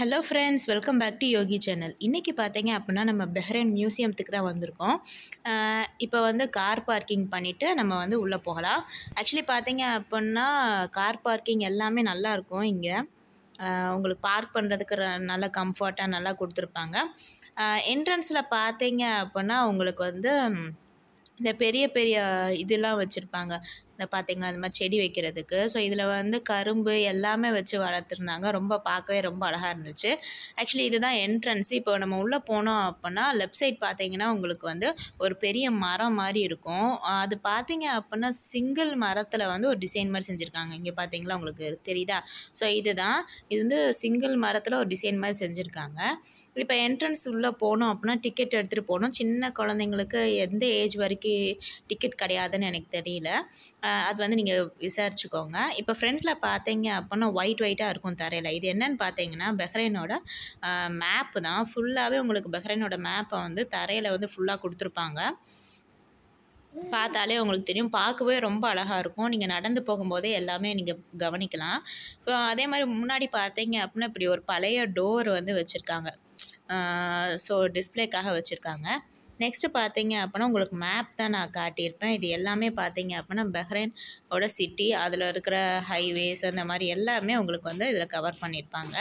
hello friends welcome back to Yogi channel இன்றைக்கி பார்த்தீங்க அப்படின்னா நம்ம பெஹ்ரைன் மியூசியத்துக்கு தான் வந்திருக்கோம் இப்போ வந்து கார் பார்க்கிங் பண்ணிவிட்டு நம்ம வந்து உள்ளே போகலாம் ஆக்சுவலி பார்த்தீங்க அப்படின்னா கார் பார்க்கிங் எல்லாமே நல்லா இருக்கும் இங்கே உங்களுக்கு பார்க் பண்ணுறதுக்கு ர- நல்ல கம்ஃபர்ட்டாக நல்லா கொடுத்துருப்பாங்க என்ட்ரன்ஸில் பார்த்தீங்க அப்படின்னா உங்களுக்கு வந்து ம், இந்த பெரிய பெரிய இதெல்லாம் வச்சுருப்பாங்க இந்த பார்த்தீங்கன்னா இந்த மாதிரி செடி வைக்கிறதுக்கு ஸோ இதில் வந்து கரும்பு எல்லாமே வச்சு வளர்த்துருந்தாங்க ரொம்ப பார்க்கவே ரொம்ப அழகாக இருந்துச்சு ஆக்சுவலி இதுதான் என்ட்ரன்ஸ் இப்போ நம்ம உள்ளே போனோம் அப்படின்னா லெஃப்ட் சைட் பார்த்தீங்கன்னா உங்களுக்கு வந்து ஒரு பெரிய மரம் மாதிரி இருக்கும் ஆஹ் அது பார்த்தீங்க அப்படின்னா சிங்கிள் மரத்தில் வந்து ஒரு டிசைன் மாதிரி செஞ்சுருக்காங்க இங்கே பார்த்தீங்களா உங்களுக்கு தெரியுதா ஸோ இதுதான் இது வந்து சிங்கிள் மரத்தில் ஒரு டிசைன் மாதிரி செஞ்சுருக்காங்க இப்போ என்ட்ரன்ஸ் உள்ளே போனோம் அப்படின்னா டிக்கெட் எடுத்துகிட்டு போகணும் சின்ன குழந்தைங்களுக்கு எந்த ஏஜ் வரைக்கும் டிக்கெட் கிடையாதுன்னு எனக்கு தெரியல ஆஹ் அது வந்து நீங்கள் விசாரிச்சுக்கோங்க இப்போ ஃப்ரண்ட்டில் பார்த்தீங்க அப்படின்னா ஒயிட் ஒயிட்டாக இருக்கும் தரையில் இது என்னன்னு பார்த்தீங்கன்னா பெஹ்ரைனோட மேப்பு தான் ஃபுல்லாகவே உங்களுக்கு பெஹ்ரைனோட மேப்பை வந்து தரையில் வந்து ஃபுல்லாக கொடுத்துருப்பாங்க பார்த்தாலே உங்களுக்கு தெரியும் பார்க்கவே ரொம்ப அழகாக இருக்கும் நீங்கள் நடந்து போகும்போதே எல்லாமே நீங்கள் கவனிக்கலாம் இப்போ அதே மாதிரி முன்னாடி பார்த்தீங்க அப்படின்னா இப்படி ஒரு பழைய டோர் வந்து வச்சுருக்காங்க ஸோ டிஸ்ப்ளேக்காக வச்சுருக்காங்க நெக்ஸ்ட்டு பார்த்தீங்க அப்படின்னா உங்களுக்கு மேப் தான் நான் காட்டியிருப்பேன் இது எல்லாமே பார்த்தீங்க அப்படின்னா பஹ்ரைன் ஓட சிட்டி அதில் இருக்கிற ஹைவேஸ் அந்த மாதிரி எல்லாமே உங்களுக்கு வந்து இதில் கவர் பண்ணியிருப்பாங்க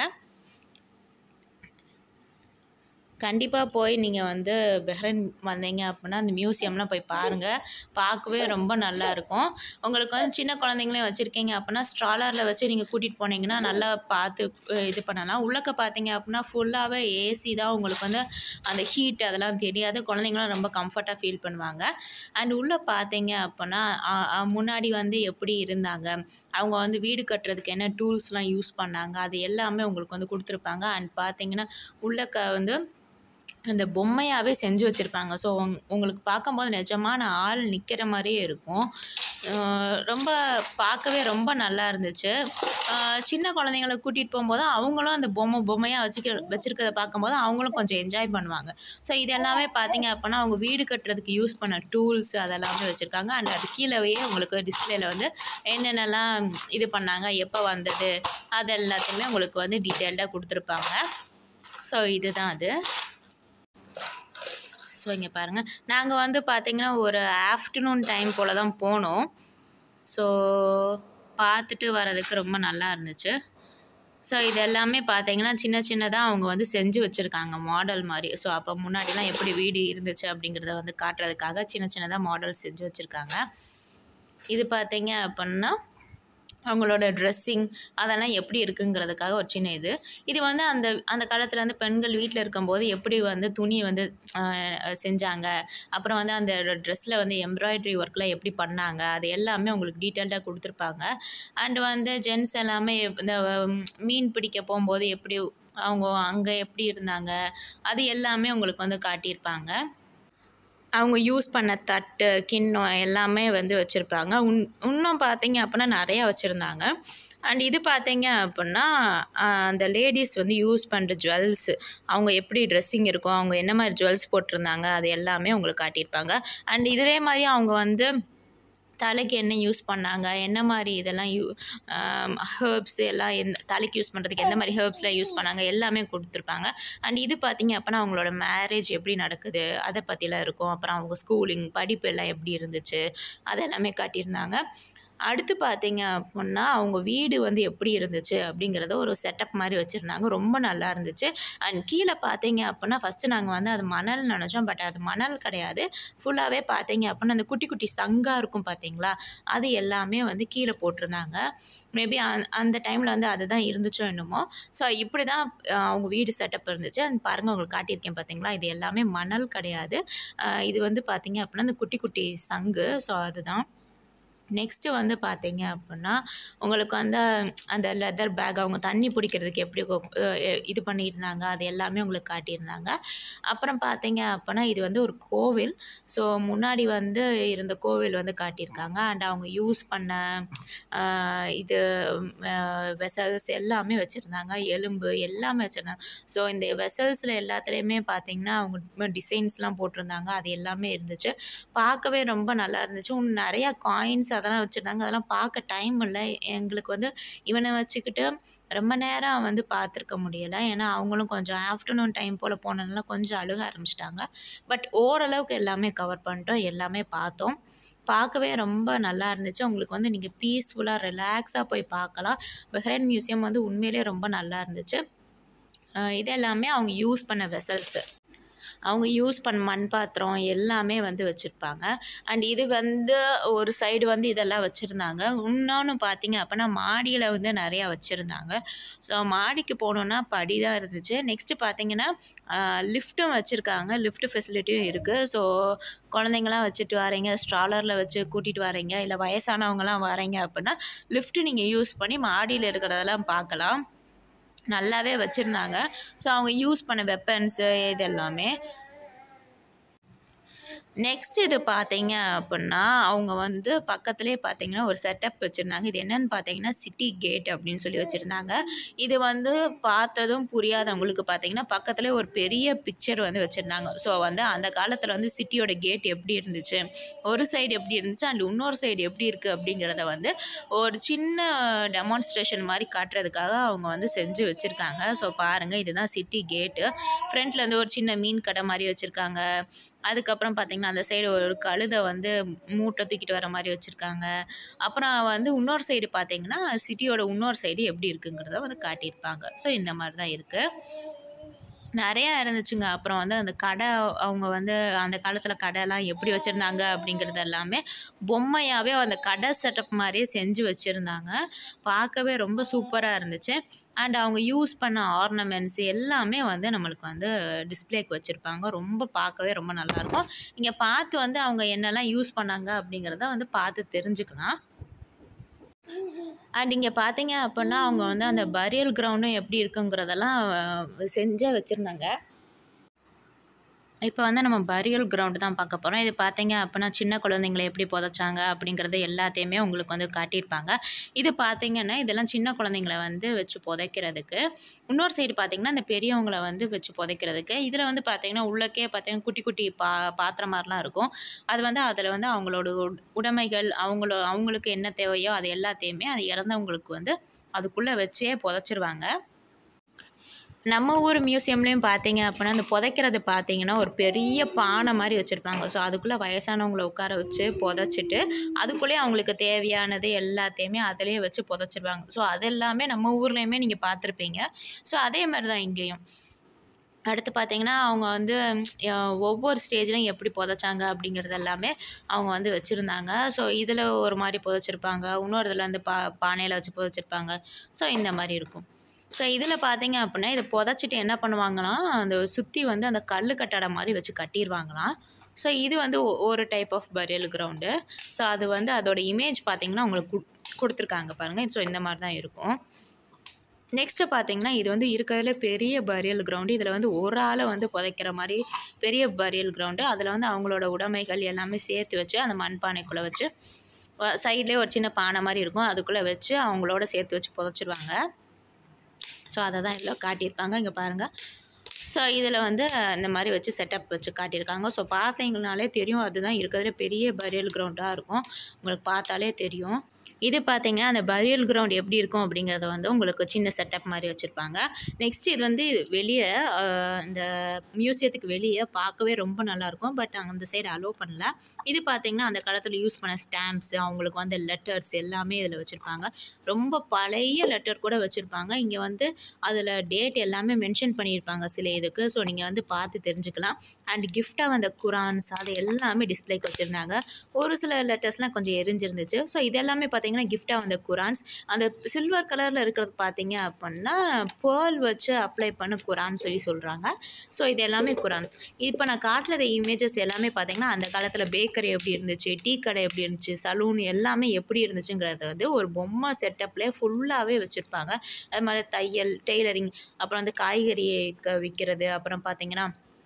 கண்டிப்பாக போய் நீங்கள் வந்து பெஹ்ரைன் வந்தீங்க அப்படின்னா அந்த மியூசியம்லாம் போய் பாருங்கள் பார்க்கவே ரொம்ப நல்லா இருக்கும் உங்களுக்கு வந்து சின்ன குழந்தைங்களையும் வச்சுருக்கீங்க அப்படின்னா ஸ்ட்ராலரில் வச்சு நீங்கள் கூட்டிகிட்டு போனீங்கன்னா நல்லா பார்த்து அஹ், இது பண்ணலாம் உள்ளக்க பார்த்தீங்க அப்படின்னா ஃபுல்லாகவே ஏசி தான் உங்களுக்கு வந்து அந்த ஹீட் அதெல்லாம் தெரியாது குழந்தைங்களாம் ரொம்ப கம்ஃபர்ட்டாக ஃபீல் பண்ணுவாங்க அண்ட் உள்ளே பார்த்தீங்க அப்படின்னா அ- அ, முன்னாடி வந்து எப்படி இருந்தாங்க அவங்க வந்து வீடு கட்டுறதுக்கு என்ன டூல்ஸ்லாம் யூஸ் பண்ணாங்க அது எல்லாமே உங்களுக்கு வந்து கொடுத்துருப்பாங்க அண்ட் பார்த்தீங்கன்னா உள்ளக்க வந்து அந்த பொம்மையாகவே செஞ்சு வச்சுருப்பாங்க ஸோ உங்களுக்கு பார்க்கும்போது நிஜமான ஆள் நிற்கிற மாதிரியே இருக்கும் அஹ் ரொம்ப பார்க்கவே ரொம்ப நல்லா இருந்துச்சு அஹ் சின்ன குழந்தைங்கள கூட்டிகிட்டு போகும்போது அவங்களும் அந்த பொம்மை பொம்மையாக வச்சுக்க வச்சுருக்கிறத பார்க்கும்போது அவங்களும் கொஞ்சம் என்ஜாய் பண்ணுவாங்க ஸோ இது எல்லாமே பார்த்தீங்க அப்படின்னா அவங்க வீடு கட்டுறதுக்கு யூஸ் பண்ண டூல்ஸ் அதெல்லாமே வச்சுருக்காங்க அண்ட் அது கீழேயே உங்களுக்கு டிஸ்பிளேல வந்து என்னென்னலாம் இது பண்ணாங்க எப்போ வந்தது அது எல்லாத்தையுமே உங்களுக்கு வந்து டீட்டெயில்டாக கொடுத்துருப்பாங்க ஸோ இதுதான் அது ஸோ இங்கே பாருங்கள் நாங்கள் வந்து பார்த்திங்கன்னா ஒரு ஆஃப்டர்நூன் டைம் போல் தான் போனோம் ஸோ பார்த்துட்டு வர்றதுக்கு ரொம்ப நல்லா இருந்துச்சு ஸோ இது எல்லாமே பார்த்தீங்கன்னா சின்ன சின்னதாக அவங்க வந்து செஞ்சு வச்சுருக்காங்க மாடல் மாதிரி ஸோ அப்போ முன்னாடிலாம் எப்படி வீடு இருந்துச்சு அப்படிங்கிறத வந்து காட்டுறதுக்காக சின்ன சின்னதாக மாடல் செஞ்சு வச்சுருக்காங்க இது பார்த்தீங்க அப்படின்னா அவங்களோட ட்ரெஸ்ஸிங் அதெல்லாம் எப்படி இருக்குங்கிறதுக்காக ஒரு சின்ன இது இது வந்து அந்த அந்த காலத்தில் வந்து பெண்கள் வீட்டில் இருக்கும்போது எப்படி வந்து துணி வந்து ஆஹ், செஞ்சாங்க அப்புறம் வந்து அந்த ட்ரெஸ்ஸில் வந்து எம்ப்ராய்டரி ஒர்க்லாம் எப்படி பண்ணாங்க அது எல்லாமே உங்களுக்கு டீட்டெயில்டாக கொடுத்துருப்பாங்க அண்ட் வந்து ஜென்ஸ் எல்லாமே இந்த உம், மீன் பிடிக்க போகும்போது எப்படி அவங்க அங்கே எப்படி இருந்தாங்க அது எல்லாமே உங்களுக்கு வந்து காட்டியிருப்பாங்க அவங்க யூஸ் பண்ண தட்டு கிண்ணம் எல்லாமே வந்து வச்சுருப்பாங்க உன் இன்னும் பார்த்தீங்க அப்படின்னா நிறையா வச்சுருந்தாங்க அண்ட் இது பார்த்தீங்க அப்படின்னா ஆஹ், அந்த லேடிஸ் வந்து யூஸ் பண்ணுற ஜுவல்ஸ் அவங்க எப்படி ட்ரெஸ்ஸிங் இருக்கும் அவங்க என்ன மாதிரி ஜுவல்ஸ் போட்டிருந்தாங்க அது எல்லாமே உங்களுக்கு காட்டியிருப்பாங்க அண்ட் இதே மாதிரி அவங்க வந்து தலைக்கு என்ன யூஸ் பண்ணாங்க என்ன மாதிரி இதெல்லாம் யூ ஹேர்ப்ஸ் எல்லாம் எந்த தலைக்கு யூஸ் பண்ணுறதுக்கு எந்த மாதிரி ஹேர்ப்ஸ்லாம் யூஸ் பண்ணாங்க எல்லாமே கொடுத்துருப்பாங்க அண்ட் இது பார்த்தீங்க அப்படின்னா அவங்களோட மேரேஜ் எப்படி நடக்குது அதை பற்றிலாம் இருக்கும் அப்புறம் அவங்க ஸ்கூலிங் படிப்பு எல்லாம் எப்படி இருந்துச்சு அதெல்லாமே காட்டியிருந்தாங்க அடுத்து பார்த்தீங்க அப்படின்னா அவங்க வீடு வந்து எப்படி இருந்துச்சு அப்படிங்கிறத ஒரு செட்டப் மாதிரி வச்சுருந்தாங்க ரொம்ப நல்லா இருந்துச்சு அண்ட் கீழே பார்த்தீங்க அப்படின்னா ஃபஸ்ட்டு நாங்கள் வந்து அது மணல் நினச்சோம் பட் அது மணல் கிடையாது ஃபுல்லாகவே பார்த்தீங்க அப்படின்னா அந்த குட்டி குட்டி சங்கா இருக்கும் பார்த்தீங்களா அது எல்லாமே வந்து கீழே போட்டிருந்தாங்க மேபி அந்த டைமில் வந்து அதுதான் இருந்துச்சோ என்னமோ ஸோ இப்படி தான் அஹ், அவங்க வீடு செட்டப் இருந்துச்சு அண்ட் பாருங்கள் உங்களுக்கு காட்டியிருக்கேன் பார்த்தீங்களா இது எல்லாமே மணல் கிடையாது அஹ், இது வந்து பார்த்தீங்க அப்படின்னா அந்த குட்டி குட்டி சங்கு ஸோ அதுதான் நெக்ஸ்ட்டு வந்து பார்த்தீங்க அப்படின்னா உங்களுக்கு வந்து அந்த லெதர் பேக் அவங்க தண்ணி பிடிக்கிறதுக்கு எப்படி கொ- அஹ் இது பண்ணியிருந்தாங்க அது எல்லாமே உங்களுக்கு காட்டியிருந்தாங்க அப்புறம் பார்த்தீங்க அப்படின்னா இது வந்து ஒரு கோவில் ஸோ முன்னாடி வந்து இருந்த கோவில் வந்து காட்டியிருக்காங்க அண்ட் அவங்க யூஸ் பண்ண ஆஹ், இது வெசல்ஸ் எல்லாமே வச்சுருந்தாங்க எலும்பு எல்லாமே வச்சுருந்தாங்க ஸோ இந்த வெசல்ஸில் எல்லாத்துலேயுமே பார்த்தீங்கன்னா அவங்க டிசைன்ஸ்லாம் போட்டிருந்தாங்க அது எல்லாமே இருந்துச்சு பார்க்கவே ரொம்ப நல்லா இருந்துச்சு இன்னும் நிறையா காயின்ஸ் அதெல்லாம் வச்சுருந்தாங்க அதெல்லாம் பார்க்க டைம் இல்லை எங்களுக்கு வந்து இவனை வச்சுக்கிட்டு ரொம்ப நேரம் வந்து பார்த்துருக்க முடியலை ஏன்னா அவங்களும் கொஞ்சம் ஆஃப்டர்நூன் டைம் போல் போனதுனால கொஞ்சம் அழுக ஆரம்பிச்சிட்டாங்க பட் ஓரளவுக்கு எல்லாமே கவர் பண்ணிட்டோம் எல்லாமே பார்த்தோம் பார்க்கவே ரொம்ப நல்லா இருந்துச்சு உங்களுக்கு வந்து நீங்கள் பீஸ்ஃபுல்லாக ரிலாக்ஸாக போய் பார்க்கலாம் பெஹ்ரைன் மியூசியம் வந்து உண்மையிலே ரொம்ப நல்லா இருந்துச்சு அஹ் இது எல்லாமே அவங்க யூஸ் பண்ண வெசல்ஸு அவங்க யூஸ் பண்ண மண் பாத்திரம் எல்லாமே வந்து வச்சுருப்பாங்க அண்ட் இது வந்து ஒரு சைடு வந்து இதெல்லாம் வச்சுருந்தாங்க இன்னொன்று பார்த்தீங்க அப்படின்னா மாடியில் வந்து நிறையா வச்சுருந்தாங்க ஸோ மாடிக்கு போகணுன்னா படி தான் இருந்துச்சு நெக்ஸ்ட்டு பார்த்தீங்கன்னா லிஃப்ட்டும் வச்சுருக்காங்க லிஃப்ட் ஃபெசிலிட்டியும் இருக்குது ஸோ குழந்தைங்களாம் வச்சுட்டு வரீங்க ஸ்ட்ராலரில் வச்சு கூட்டிகிட்டு வரீங்க இல்லை வயசானவங்களாம் வரீங்க அப்படின்னா லிஃப்ட்டு நீங்கள் யூஸ் பண்ணி மாடியில் இருக்கிறதெல்லாம் பார்க்கலாம் நல்லாவே வச்சுருந்தாங்க ஸோ அவங்க யூஸ் பண்ண வெப்பன்ஸு இது எல்லாமே நெக்ஸ்ட் இது பார்த்தீங்க அப்படின்னா அவங்க வந்து பக்கத்துலேயே பார்த்தீங்கன்னா ஒரு செட்டப் வச்சுருந்தாங்க இது என்னன்னு பார்த்தீங்கன்னா சிட்டி கேட் அப்படின்னு சொல்லி வச்சுருந்தாங்க இது வந்து பார்த்ததும் புரியாதவங்களுக்கு பார்த்தீங்கன்னா பக்கத்துலேயே ஒரு பெரிய பிக்சர் வந்து வச்சுருந்தாங்க ஸோ வந்து அந்த காலத்தில் வந்து சிட்டியோட கேட் எப்படி இருந்துச்சு ஒரு சைடு எப்படி இருந்துச்சு அண்ட் இன்னொரு சைடு எப்படி இருக்குது அப்படிங்கிறத வந்து ஒரு சின்ன டெமான்ஸ்ட்ரேஷன் மாதிரி காட்டுறதுக்காக அவங்க வந்து செஞ்சு வச்சுருக்காங்க ஸோ பாருங்கள் இதுதான் சிட்டி கேட்டு ஃப்ரண்ட்டில் வந்து ஒரு சின்ன மீன் கடை மாதிரி வச்சுருக்காங்க அதுக்கப்புறம் பார்த்திங்கன்னா அந்த சைடு ஒரு கழுதை வந்து மூட்டை தூக்கிட்டு வர மாதிரி வச்சுருக்காங்க அப்புறம் வந்து இன்னொரு சைடு பார்த்தீங்கன்னா சிட்டியோட இன்னொரு சைடு எப்படி இருக்குங்கிறத வந்து காட்டியிருப்பாங்க ஸோ இந்த மாதிரி தான் இருக்குது நிறையா இருந்துச்சுங்க அப்புறம் வந்து அந்த கடை அவங்க வந்து அந்த காலத்தில் கடைலாம் எப்படி வச்சுருந்தாங்க அப்படிங்கிறது எல்லாமே பொம்மையாகவே அந்த கடை செட்டப் மாதிரியே செஞ்சு வச்சுருந்தாங்க பார்க்கவே ரொம்ப சூப்பராக இருந்துச்சு அண்ட் அவங்க யூஸ் பண்ண ஆர்னமெண்ட்ஸ் எல்லாமே வந்து நம்மளுக்கு வந்து டிஸ்பிளேக்கு வச்சுருப்பாங்க ரொம்ப பார்க்கவே ரொம்ப நல்லாயிருக்கும் நீங்கள் பார்த்து வந்து அவங்க என்னெல்லாம் யூஸ் பண்ணாங்க அப்படிங்கிறத வந்து பார்த்து தெரிஞ்சுக்கலாம் அண்ட் இங்கே பார்த்தீங்க அப்படின்னா அவங்க வந்து அந்த பரியல் கிரவுண்டும் எப்படி இருக்குங்கிறதெல்லாம் செஞ்சே வச்சுருந்தாங்க இப்போ வந்து நம்ம பரியல் கிரவுண்டு தான் பார்க்க போகிறோம் இது பார்த்தீங்க அப்படின்னா சின்ன குழந்தைங்களை எப்படி புதைச்சாங்க அப்படிங்கிறது எல்லாத்தையுமே உங்களுக்கு வந்து காட்டியிருப்பாங்க இது பார்த்தீங்கன்னா இதெல்லாம் சின்ன குழந்தைங்கள வந்து வச்சு புதைக்கிறதுக்கு இன்னொரு சைடு பார்த்தீங்கன்னா இந்த பெரியவங்களை வந்து வச்சு புதைக்கிறதுக்கு இதில் வந்து பார்த்தீங்கன்னா உள்ளக்கே பார்த்தீங்கன்னா குட்டி குட்டி பா பாத்திரம் மாதிரிலாம் இருக்கும் அது வந்து அதில் வந்து அவங்களோட உட- உடைமைகள் அவங்கள அவங்களுக்கு என்ன தேவையோ அது எல்லாத்தையுமே அது இறந்தவங்களுக்கு வந்து அதுக்குள்ளே வச்சே புதைச்சிருவாங்க நம்ம ஊர் மியூசியம்லேயும் பார்த்தீங்க அப்படின்னா அந்த புதைக்கிறது பார்த்தீங்கன்னா ஒரு பெரிய பானை மாதிரி வச்சுருப்பாங்க ஸோ அதுக்குள்ளே வயசானவங்கள உட்கார வச்சு புதைச்சிட்டு அதுக்குள்ளேயே அவங்களுக்கு தேவையானது எல்லாத்தையுமே அதிலேயே வச்சு புதைச்சிருவாங்க ஸோ அது எல்லாமே நம்ம ஊர்லேயுமே நீங்கள் பார்த்துருப்பீங்க ஸோ அதே மாதிரி தான் இங்கேயும் அடுத்து பார்த்தீங்கன்னா அவங்க வந்து அஹ், ஒவ்வொரு ஸ்டேஜ்லையும் எப்படி புதைச்சாங்க அப்படிங்கிறது எல்லாமே அவங்க வந்து வச்சுருந்தாங்க ஸோ இதில் ஒரு மாதிரி புதைச்சிருப்பாங்க இன்னொரு இதில் வந்து பா பானையில் வச்சு புதைச்சிருப்பாங்க ஸோ இந்த மாதிரி இருக்கும் ஸோ இதில் பார்த்தீங்க அப்படின்னா இதை புதைச்சிட்டு என்ன பண்ணுவாங்களாம் அந்த சுற்றி வந்து அந்த கல் கட்டடை மாதிரி வச்சு கட்டிடுவாங்களாம் ஸோ இது வந்து ஒ- ஒரு type of burial ground so அது வந்து அதோட இமேஜ் பார்த்தீங்கன்னா உங்களுக்கு கு- கொடுத்துருக்காங்க பாருங்கள் ஸோ இந்த மாதிரி தான் இருக்கும் நெக்ஸ்ட்டு பார்த்தீங்கன்னா இது வந்து இருக்கிறதுல பெரிய பரியல் கிரவுண்டு இதில் வந்து ஒரு ஆளை வந்து புதைக்கிற மாதிரி பெரிய பரியல் கிரவுண்டு அதில் வந்து அவங்களோட உடைமைகள் எல்லாமே சேர்த்து வச்சு அந்த மண்பானைக்குள்ளே வச்சு சைட்லேயே ஒரு சின்ன பானை மாதிரி இருக்கும் அதுக்குள்ளே வச்சு அவங்களோட சேர்த்து வச்சு புதைச்சிருவாங்க ஸோ அதை தான் இதில் காட்டியிருப்பாங்க இங்கே பாருங்கள் ஸோ இதில் வந்து இந்த மாதிரி வச்சு செட்டப் வச்சு காட்டியிருக்காங்க ஸோ பார்த்தீங்கனாலே தெரியும் அதுதான் இருக்கிறதுல பெரிய பரியல் கிரவுண்டாக இருக்கும் உங்களுக்கு பார்த்தாலே தெரியும் இது பார்த்தீங்கன்னா அந்த பரியல் கிரவுண்ட் எப்படி இருக்கும் அப்படிங்கிறத வந்து உங்களுக்கு சின்ன செட்டப் மாதிரி வச்சுருப்பாங்க நெக்ஸ்ட் இது வந்து வெளியே இந்த மியூசியத்துக்கு வெளியே பார்க்கவே ரொம்ப நல்லாயிருக்கும் பட் அந்த சைடு அலோவ் பண்ணல இது பார்த்தீங்கன்னா அந்த காலத்தில் யூஸ் பண்ண ஸ்டாம்ப்ஸ் அவங்களுக்கு வந்து லெட்டர்ஸ் எல்லாமே இதில் வச்சுருப்பாங்க ரொம்ப பழைய லெட்டர் கூட வச்சுருப்பாங்க இங்கே வந்து அதில் டேட் எல்லாமே மென்ஷன் பண்ணியிருப்பாங்க சில இதுக்கு ஸோ நீங்கள் வந்து பார்த்து தெரிஞ்சுக்கலாம் அண்ட் கிஃப்டாக வந்த குரான்ஸ் அது எல்லாமே டிஸ்ப்ளேக்கு வச்சுருந்தாங்க ஒரு சில லெட்டர்ஸ்லாம் கொஞ்சம் எரிஞ்சிருந்துச்சு ஸோ இதெல்லாமே பார்த்தீங்கன்னா கிஃப்டாக வந்த குரான்ஸ் அந்த சில்வர் கலரில் இருக்கிறது பார்த்தீங்க அப்படின்னா பேர்ல் வச்சு அப்ளை பண்ண குரான் சொல்லி சொல்கிறாங்க ஸோ இது எல்லாமே குரான்ஸ் இப்போ நான் காட்டுறது இமேஜஸ் எல்லாமே பார்த்தீங்கன்னா அந்த காலத்தில் பேக்கரி எப்படி இருந்துச்சு டீ கடை எப்படி இருந்துச்சு சலூன் எல்லாமே எப்படி இருந்துச்சுங்கிறத வந்து ஒரு பொம்மை செட்டப்லேயே ஃபுல்லாகவே வச்சுருப்பாங்க அது மாதிரி தையல் டெய்லரிங் அப்புறம் வந்து காய்கறி க- விற்கிறது அப்புறம் பார்த்தீங்கன்னா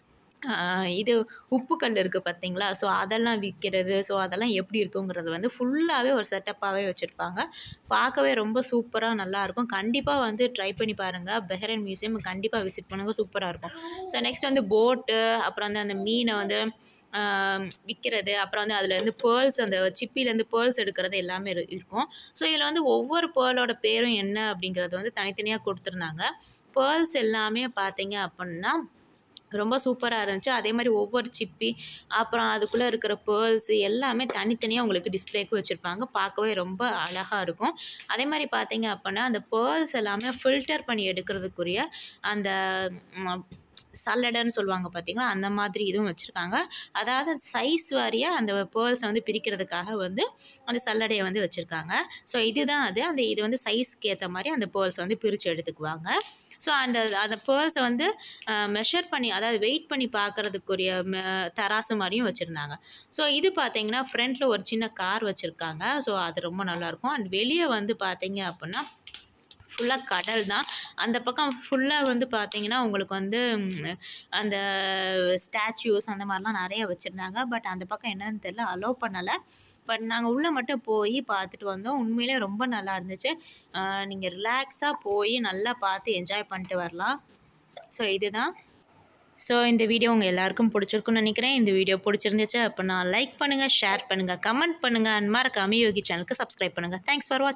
ஆஹ் இது உப்புக்கல் இருக்குது பார்த்தீங்களா ஸோ அதெல்லாம் விற்கிறது ஸோ அதெல்லாம் எப்படி இருக்குங்கிறது வந்து ஃபுல்லாகவே ஒரு செட்டப்பாகவே வச்சுருப்பாங்க பார்க்கவே ரொம்ப சூப்பராக நல்லாயிருக்கும் கண்டிப்பாக வந்து ட்ரை பண்ணி பாருங்கள் பெஹ்ரைன் மியூசியம் கண்டிப்பாக விசிட் பண்ணுங்கள் சூப்பராக இருக்கும் ஸோ நெக்ஸ்ட் வந்து போட்டு அப்புறம் வந்து அந்த மீனை வந்து விற்கிறது அப்புறம் வந்து அதுலேருந்து பேர்ல்ஸ் அந்த சிப்பிலேருந்து பேர்ல்ஸ் எடுக்கிறது எல்லாமே இரு இருக்கும் ஸோ இதில் வந்து ஒவ்வொரு பேர்லோட பேரும் என்ன அப்படிங்கிறது வந்து தனித்தனியாக கொடுத்துருந்தாங்க பேர்ல்ஸ் எல்லாமே பார்த்தீங்க அப்படின்னா ரொம்ப சூப்பராக இருந்துச்சு அதே மாதிரி ஒவ்வொரு சிப்பி அப்புறம் அதுக்குள்ளே இருக்கிற பேர்ல்ஸ் எல்லாமே தனித்தனியாக உங்களுக்கு டிஸ்பிளேக்கு வச்சுருப்பாங்க பார்க்கவே ரொம்ப அழகாக இருக்கும் அதே மாதிரி பார்த்தீங்க அப்படின்னா அந்த பேர்ல்ஸ் எல்லாமே ஃபில்டர் பண்ணி எடுக்கிறதுக்குரிய அந்த சல்லடைன்னு சொல்லுவாங்க பார்த்தீங்களா அந்த மாதிரி இதுவும் வச்சுருக்காங்க அதாவது சைஸ் வாரியாக அந்த பேர்ல்ஸை வந்து பிரிக்கிறதுக்காக வந்து அந்த சல்லடையை வந்து வச்சுருக்காங்க ஸோ இதுதான் அது அந்த இது வந்து சைஸ்க்கு ஏற்ற மாதிரி அந்த பேர்ல்ஸ் வந்து பிரித்து எடுத்துக்குவாங்க ஸோ அந்த அந்த பேர்ல்ஸை வந்து மெஷர் பண்ணி அதாவது வெயிட் பண்ணி பார்க்குறதுக்குரிய தராசு மாதிரியும் வச்சுருந்தாங்க ஸோ இது பார்த்தீங்கன்னா ஃப்ரண்ட்டில் ஒரு சின்ன கார் வச்சுருக்காங்க ஸோ அது ரொம்ப நல்லாயிருக்கும் அண்ட் வெளியே வந்து பார்த்தீங்க அப்படின்னா ஃபுல்லாக கடல் தான் அந்த பக்கம் ஃபுல்லாக வந்து பார்த்தீங்கன்னா உங்களுக்கு வந்து ம், அந்த ஸ்டாச்சுஸ் அந்த மாதிரிலாம் நிறைய வச்சுருந்தாங்க பட் அந்த பக்கம் என்னன்னு தெரியல அலோவ் பண்ணலை பட் நாங்கள் உள்ளே மட்டும் போய் பார்த்துட்டு வந்தோம் உண்மையிலே ரொம்ப நல்லா இருந்துச்சு நீங்கள் ரிலாக்ஸாக போய் நல்லா பார்த்து என்ஜாய் பண்ணிட்டு வரலாம் ஸோ இதுதான் ஸோ இந்த வீடியோ உங்கள் எல்லாருக்கும் பிடிச்சிருக்குன்னு நினைக்கிறேன் இந்த வீடியோ பிடிச்சிருந்துச்சு அப்போ நான் லைக் பண்ணுங்கள் ஷேர் பண்ணுங்கள் கமெண்ட் பண்ணுங்கள் அண்ட் மறக்காம யோகி சேனலுக்கு சப்ஸ்கிரைப் பண்ணுங்கள் தேங்க்ஸ் ஃபார் வாட்சிங்